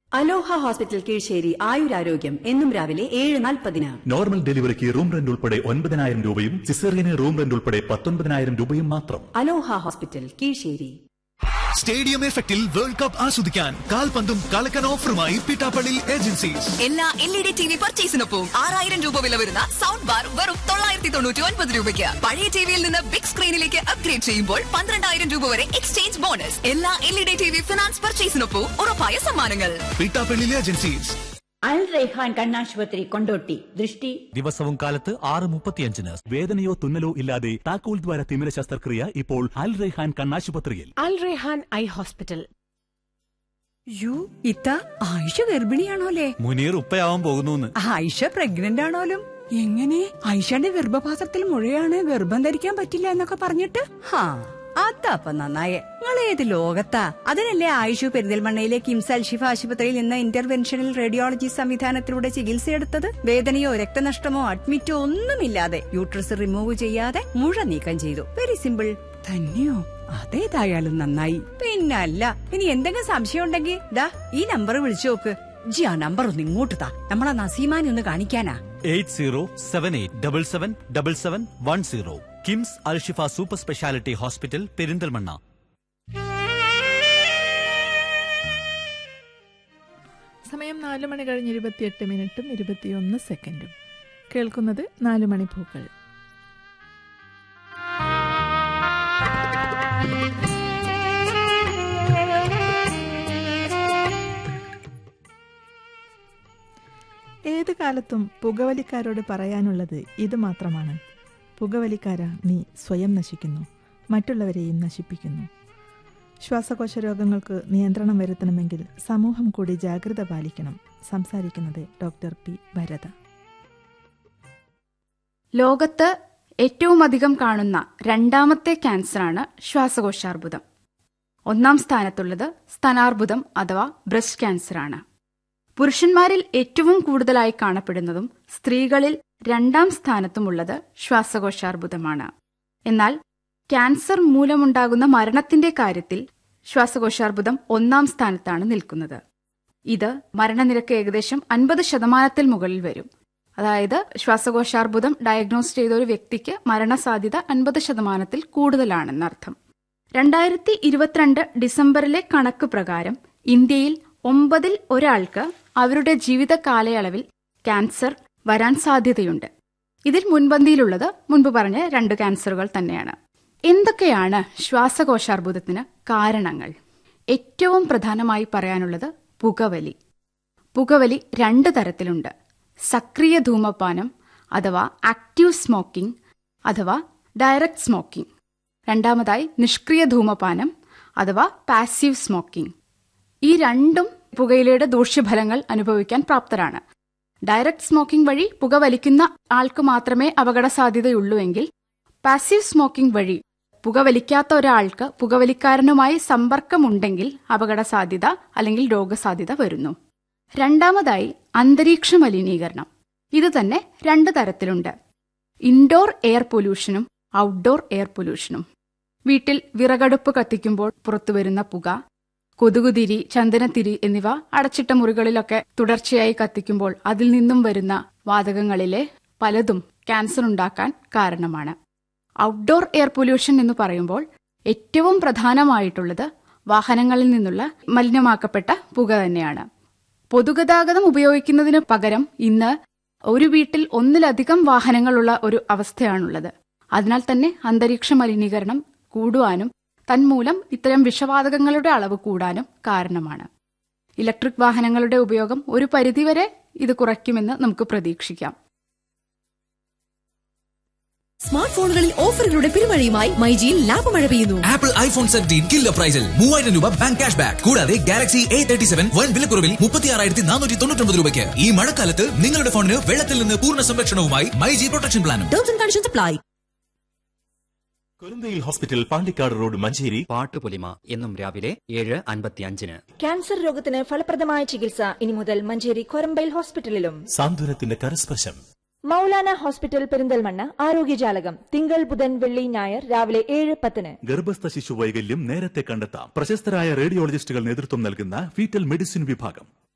അലോഹ hospital Kizhisseri ആയുരാരോഗ്യം എന്നും രാവിലെ ഏഴ് നാൽപ്പതിന് നോർമൽ ഡെലിവറിക്ക് റൂം റെന്റ് ഉൾപ്പെടെ ഒൻപതിനായിരം രൂപയും സിസേറിയന് റൂം റെന്റ് ഉൾപ്പെടെ പത്തൊൻപതിനായിരം രൂപയും മാത്രം അലോഹ ഹോസ്പിറ്റൽ കീഴ്ശ്ശേരി സ്റ്റേഡിയം എഫക്റ്റിൽ വേൾഡ് കപ്പ് ആസ്വദിക്കാൻ കാൽപന്തും കളക്കൻ ഓഫറുമായി പിട്ടാപ്പള്ളി ഏജൻസീസ് എല്ലാ L E D T V പർച്ചേസിനൊപ്പം ആറായിരം രൂപ വില വരുന്ന സൗണ്ട് ബാർ വെറും തൊള്ളായിരത്തി തൊണ്ണൂറ്റി ഒൻപത് രൂപയ്ക്ക് പഴയ ടിവിയിൽ നിന്ന് ബിഗ് സ്ക്രീനിലേക്ക് അപ്ഗ്രേഡ് ചെയ്യുമ്പോൾ പന്ത്രണ്ടായിരം രൂപ വരെ എക്സ്ചേഞ്ച് ബോണസ് എല്ലാ L E D T V finance പർച്ചേസിനൊപ്പം ഉറപ്പായ സമ്മാനങ്ങൾ പിട്ടാപ്പള്ളി ഏജൻസീസ് അൽ റൈഹാൻ കണ്ണാശുപത്രി കൊണ്ടോട്ടി ദൃഷ്ടി ദിവസവും കാലത്ത് ആറ് മുപ്പത്തിയഞ്ചിന് വേദനയോ തുന്നലോ ഇല്ലാതെ താക്കോൽ ദ്വാര തിമിര ശസ്ത്രക്രിയ ഇപ്പോൾ അൽ റെഹാൻ കണ്ണാശുപത്രിയിൽ അൽ റെഹാൻ ഐ ഹോസ്പിറ്റൽ യു ഇത്ത ആയിഷ ഗർഭിണിയാണോലേ മുനീർ ഉപ്പയാവാൻ പോകുന്നു ആയിഷ പ്രഗ്നന്റ് ആണോലും എങ്ങനെ ആയിഷയുടെ ഗർഭപാത്രത്തിൽ മുഴയാണ് ഗർഭം ധരിക്കാൻ പറ്റില്ല എന്നൊക്കെ പറഞ്ഞിട്ട് ഹാ അതപ്പ നന്നായേ നിങ്ങൾ ഏത് ലോകത്താ അതിനല്ലേ ആയിഷു പെരിന്തൽമണ്ണയിലെ കിംസ് അൽഷിഫ ആശുപത്രിയിൽ നിന്ന് ഇന്റർവെൻഷണൽ റേഡിയോളജി സംവിധാനത്തിലൂടെ ചികിത്സയെടുത്തത് വേദനയോ രക്തനഷ്ടമോ അഡ്മിറ്റോ ഒന്നുമില്ലാതെ യൂട്രസ് റിമൂവ് ചെയ്യാതെ മുഴ നീക്കം ചെയ്തു വെരി സിമ്പിൾ തന്നെയോ അതേതായാലും നന്നായി പിന്നല്ല ഇനി എന്തെങ്കിലും സംശയം ഉണ്ടെങ്കിൽ ദാ ഈ നമ്പർ വിളിച്ചു നോക്ക് ജി ആ നമ്പർ ഒന്ന് ഇങ്ങോട്ട് താ നമ്മളെ നസീമാനെ ഒന്ന് കാണിക്കാനാ eight zero seven eight double seven double seven one zero KIMS Alshifa super speciality hospital Perinthalmanna സമയം നാല് മണി കഴിഞ്ഞ് ഇരുപത്തിയെട്ട് മിനിറ്റും ഇരുപത്തിയൊന്ന് സെക്കൻഡും കേൾക്കുന്നത് നാല് മണി പൂക്കൾ ഏത് കാലത്തും പുകവലിക്കാരോട് പറയാനുള്ളത് ഇത് മാത്രമാണ് പുകവലിക്കാര നീ സ്വയം നശിക്കുന്നു മറ്റുള്ളവരെയും നശിപ്പിക്കുന്നു ശ്വാസകോശ രോഗങ്ങൾക്ക് നിയന്ത്രണം വരുത്തണമെങ്കിൽ സമൂഹം കൂടി ജാഗ്രത പാലിക്കണം സംസാരിക്കുന്നത് ഡോക്ടർ പി ഭരത ലോകത്ത് ഏറ്റവും അധികം കാണുന്ന രണ്ടാമത്തെ ക്യാൻസറാണ് ശ്വാസകോശാർബുദം ഒന്നാം സ്ഥാനത്തുള്ളത് സ്തനാർബുദം അഥവാ ബ്രസ്റ്റ് ക്യാൻസറാണ് പുരുഷന്മാരിൽ ഏറ്റവും കൂടുതലായി കാണപ്പെടുന്നതും സ്ത്രീകളിൽ രണ്ടാം സ്ഥാനത്തുമുള്ളത് ശ്വാസകോശാർബുദമാണ് എന്നാൽ ക്യാൻസർ മൂലമുണ്ടാകുന്ന മരണത്തിന്റെ കാര്യത്തിൽ ശ്വാസകോശാർബുദം ഒന്നാം സ്ഥാനത്താണ് നിൽക്കുന്നത് ഇത് മരണനിരക്ക് ഏകദേശം അൻപത് ശതമാനത്തിൽ മുകളിൽ വരും അതായത് ശ്വാസകോശാർബുദം ഡയഗ്നോസ് ചെയ്ത ഒരു വ്യക്തിക്ക് മരണസാധ്യത അൻപത് ശതമാനത്തിൽ കൂടുതലാണെന്നർത്ഥം രണ്ടായിരത്തി ഇരുപത്തിരണ്ട് ഡിസംബറിലെ കണക്ക് പ്രകാരം ഇന്ത്യയിൽ ഒമ്പതിൽ ഒരാൾക്ക് അവരുടെ ജീവിത കാലയളവിൽ ക്യാൻസർ വരാൻ സാധ്യതയുണ്ട് ഇതിൽ മുൻപന്തിയിലുള്ളത് മുൻപ് പറഞ്ഞ രണ്ട് ക്യാൻസറുകൾ തന്നെയാണ് എന്തൊക്കെയാണ് ശ്വാസകോശാർബുദത്തിന് കാരണങ്ങൾ ഏറ്റവും പ്രധാനമായി പറയാനുള്ളത് പുകവലി പുകവലി രണ്ട് തരത്തിലുണ്ട് സക്രിയ ധൂമപാനം അഥവാ ആക്റ്റീവ് സ്മോക്കിംഗ് അഥവാ ഡയറക്റ്റ് സ്മോക്കിംഗ് രണ്ടാമതായി നിഷ്ക്രിയ ധൂമപാനം അഥവാ പാസീവ് സ്മോക്കിംഗ് ഈ രണ്ടും പുകയിലയുടെ ദൂഷ്യഫലങ്ങൾ അനുഭവിക്കാൻ പ്രാപ്തരാണ് ഡയറക്റ്റ് സ്മോക്കിംഗ് വഴി പുക വലിക്കുന്ന ആൾക്ക് മാത്രമേ അപകട സാധ്യതയുള്ളൂവെങ്കിൽ പാസീവ് സ്മോക്കിംഗ് വഴി പുകവലിക്കാത്ത ഒരാൾക്ക് പുകവലിക്കാരനുമായി സമ്പർക്കമുണ്ടെങ്കിൽ അപകട സാധ്യത അല്ലെങ്കിൽ രോഗസാധ്യത വരുന്നു രണ്ടാമതായി അന്തരീക്ഷ മലിനീകരണം ഇത് തന്നെ രണ്ട് തരത്തിലുണ്ട് ഇൻഡോർ എയർ പൊല്യൂഷനും ഔട്ട്ഡോർ എയർ പൊല്യൂഷനും വീട്ടിൽ വിറകടുപ്പ് കത്തിക്കുമ്പോൾ പുറത്തുവരുന്ന പുക കൊതുകുതിരി ചന്ദനത്തിരി എന്നിവ അടച്ചിട്ട മുറികളിലൊക്കെ തുടർച്ചയായി കത്തിക്കുമ്പോൾ അതിൽ നിന്നും വരുന്ന വാതകങ്ങളിലെ പലതും ക്യാൻസർ ഉണ്ടാക്കാൻ കാരണമാണ് ഔട്ട്ഡോർ എയർ പൊല്യൂഷൻ എന്ന് പറയുമ്പോൾ ഏറ്റവും പ്രധാനമായിട്ടുള്ളത് വാഹനങ്ങളിൽ നിന്നുള്ള മലിനമാക്കപ്പെട്ട പുക തന്നെയാണ് പൊതുഗതാഗതം ഉപയോഗിക്കുന്നതിന് പകരം ഇന്ന് ഒരു വീട്ടിൽ ഒന്നിലധികം വാഹനങ്ങളുള്ള ഒരു അവസ്ഥയാണുള്ളത് അതിനാൽ തന്നെ അന്തരീക്ഷ മലിനീകരണം കൂടുവാനും തന്മൂലം ഇത്തരം വിഷവാതകങ്ങളുടെ അളവ് കൂടാനും കാരണമാണ് ഇലക്ട്രിക് വാഹനങ്ങളുടെ ഉപയോഗം ഒരു പരിധിവരെ ഇത് കുറയ്ക്കുമെന്ന് നമുക്ക് പ്രതീക്ഷിക്കാം സ്മാർട്ട് ഫോണുകളിൽ ഓഫറുകളുടെ പെരുമഴയുമായി മൈജിയിൽ ലാഭമഴ പെയ്യുന്നു ആപ്പിൾ ഐഫോൺ സെവൻറ്റീൻ കില്ല പ്രൈസിൽ മൂവായിരം രൂപ ബാങ്ക് ക്യാഷ് ബാക്ക് കൂടാതെ ഗാലക്സി എ തേർട്ടി സെവൻ വൻ വിലക്കുറവിൽ മുപ്പത്തി ആറായിരത്തി നാനൂറ്റി തൊണ്ണൂറ്റൊമ്പത് രൂപയ്ക്ക് ഈ മഴക്കാലത്ത് നിങ്ങളുടെ ഫോണിന് വെള്ളത്തിൽ നിന്ന് പൂർണ്ണ സംരക്ഷണവുമായി മൈജി പ്രൊട്ടക്ഷൻ പ്ലാനും terms and conditions apply Korambayil hospital Pandikkad road Manjeri പാട്ടുപൊലിമ എന്നും രാവിലെ ഏഴ് അൻപത്തിയഞ്ചിന് ക്യാൻസർ രോഗത്തിന് ഫലപ്രദമായ ചികിത്സ ഇനി മുതൽ മഞ്ചേരി കൊരമ്പയിൽ ഹോസ്പിറ്റലിലും സാന്ത്വനത്തിന്റെ കരസ്പർശം മൗലാന ഹോസ്പിറ്റൽ പെരിന്തൽമണ്ണ ആരോഗ്യജാലകം തിങ്കൾ ബുധൻ വെള്ളി ഞായർ രാവിലെ ഏഴ് പത്തിന് ഗർഭസ്ഥ ശിശു വൈകല്യം നേരത്തെ കണ്ടെത്താം പ്രശസ്തരായ റേഡിയോളജിസ്റ്റുകൾ നേതൃത്വം നൽകുന്ന ഫീറ്റൽ മെഡിസിൻ വിഭാഗം